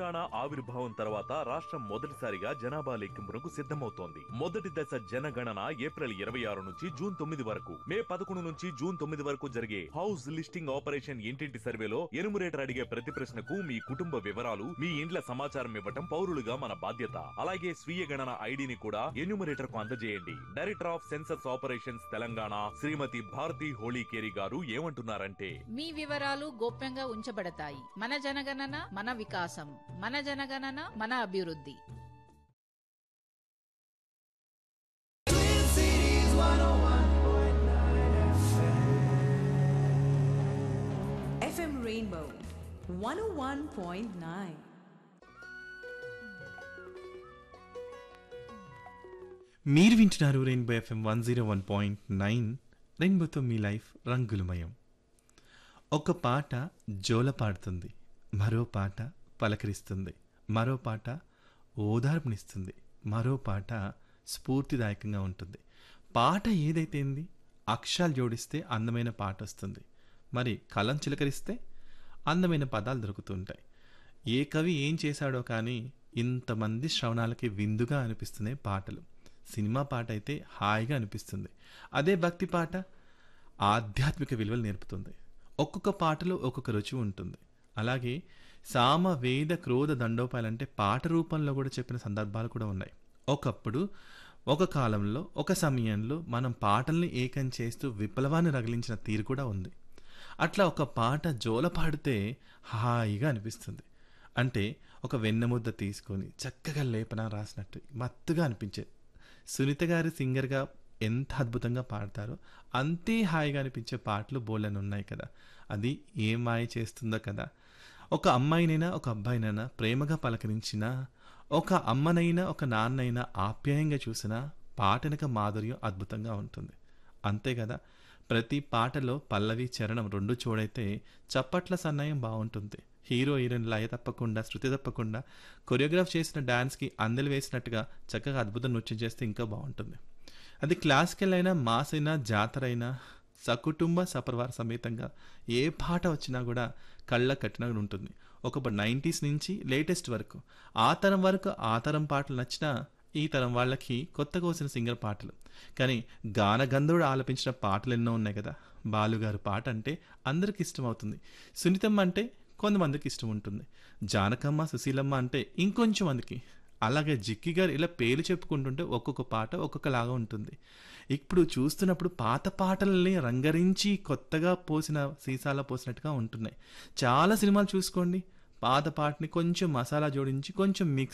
తెలంగాణ ఆవిర్భావం తర్వాత రాష్ట్రం మొదటిసారిగా జనాభా లెక్కింపునకు సిద్ధమవుతోంది మొదటి దశ జనగణన ఏప్రిల్ ఇరవై ఆరు నుంచి జూన్ తొమ్మిది వరకు మే పదకొండు నుంచి జూన్ తొమ్మిది వరకు జరిగే హౌస్ లిస్టింగ్ ఆపరేషన్ ఇంటింటి సర్వేలో ఎనుమరేటర్ అడిగే ప్రతి ప్రశ్నకు మీ కుటుంబ వివరాలు మీ ఇండ్ల సమాచారం ఇవ్వటం పౌరులుగా మన బాధ్యత అలాగే స్వీయ గణన ఐడిని కూడా ఎన్యూమరేటర్ కు అందజేయండి director of census operations Telangana Shrimati Bharathi Holikeri గారు ఏమంటున్నారంటే మీ వివరాలు గోప్యంగా ఉంచబడతాయి మన జనగణన మన వికాసం మన జనగణన మన అభివృద్ధి FM Rainbow 101.9. మీరు వింటున్నారు rainbow FM one zero one point nine రెయిన్బోతో మీ లైఫ్ రంగులమయం ఒక పాట జోల పాడుతుంది మరో పాట పలకరిస్తుంది మరో పాట ఓదార్పునిస్తుంది మరో పాట స్ఫూర్తిదాయకంగా ఉంటుంది పాట ఏదైతేంది అక్షరాలు జోడిస్తే అందమైన పాట వస్తుంది మరి కలం చిలకరిస్తే అందమైన పదాలు దొరుకుతుంటాయి ఏ కవి ఏం చేశాడో కానీ ఇంతమంది శ్రవణాలకి విందుగా అనిపిస్తున్నాయి పాటలు సినిమా పాట అయితే హాయిగా అనిపిస్తుంది అదే భక్తి పాట ఆధ్యాత్మిక విలువలు నేర్పుతుంది ఒక్కొక్క పాటలో ఒక్కొక్క రుచి ఉంటుంది అలాగే సామ వేద క్రోధ దండోపాయాలంటే పాట రూపంలో కూడా చెప్పిన సందర్భాలు కూడా ఉన్నాయి ఒకప్పుడు ఒక కాలంలో ఒక సమయంలో మనం పాటల్ని ఏకం చేస్తూ విప్లవాన్ని రగిలించిన తీరు కూడా ఉంది అట్లా ఒక పాట జోల పాడితే హాయిగా అనిపిస్తుంది అంటే ఒక వెన్నెముద్ద తీసుకొని చక్కగా లేపన రాసినట్టు మత్తుగా అనిపించేది సునీత గారి సింగర్గా ఎంత అద్భుతంగా పాడతారో అంతే హాయిగా అనిపించే పాటలు బోలని ఉన్నాయి కదా అది ఏ మాయ చేస్తుందో కదా ఒక అమ్మాయినైనా ఒక అబ్బాయినైనా ప్రేమగా పలకరించినా ఒక అమ్మనైనా ఒక నాన్నైనా ఆప్యాయంగా చూసినా పాట వెనక మాధుర్యం అద్భుతంగా ఉంటుంది అంతే కదా ప్రతి పాటలో పల్లవి చరణం రెండు చూడైతే చప్పట్ల సన్నాయం బాగుంటుంది హీరో హీరోయిన్ లయ తప్పకుండా శృతి తప్పకుండా కొరియోగ్రాఫ్ చేసిన డాన్స్కి అందెలు వేసినట్టుగా చక్కగా అద్భుతం నృత్యం చేస్తే ఇంకా బాగుంటుంది అది క్లాసికల్ అయినా మాస్ అయినా జాతర అయినా సకుటుంబ సపరివార సమేతంగా ఏ పాట వచ్చినా కూడా కళ్ళ కట్టినట్టు ఉంటుంది ఒక నైంటీస్ నుంచి లేటెస్ట్ వరకు ఆ తరం వరకు ఆ తరం పాటలు నచ్చినా ఈ తరం వాళ్ళకి కొత్తగా వచ్చిన సింగర్ పాటలు కానీ గానగంధుడు ఆలపించిన పాటలు ఎన్నో ఉన్నాయి కదా బాలుగారు పాట అంటే అందరికి ఇష్టం అవుతుంది సునీతమ్మ అంటే కొంతమందికి ఇష్టం ఉంటుంది జానకమ్మ సుశీలమ్మ అంటే ఇంకొంచెం మందికి అలాగే జిక్కి గారు ఇలా పేర్లు చెప్పుకుంటుంటే ఒక్కొక్క పాట ఒక్కొక్కలాగా ఉంటుంది ఇప్పుడు చూస్తున్నప్పుడు పాత పాటలని రంగరించి కొత్తగా పోసిన సీసాలో పోసినట్టుగా ఉంటున్నాయి చాలా సినిమాలు చూసుకోండి పాత పాటని కొంచెం మసాలా జోడించి కొంచెం మిక్స్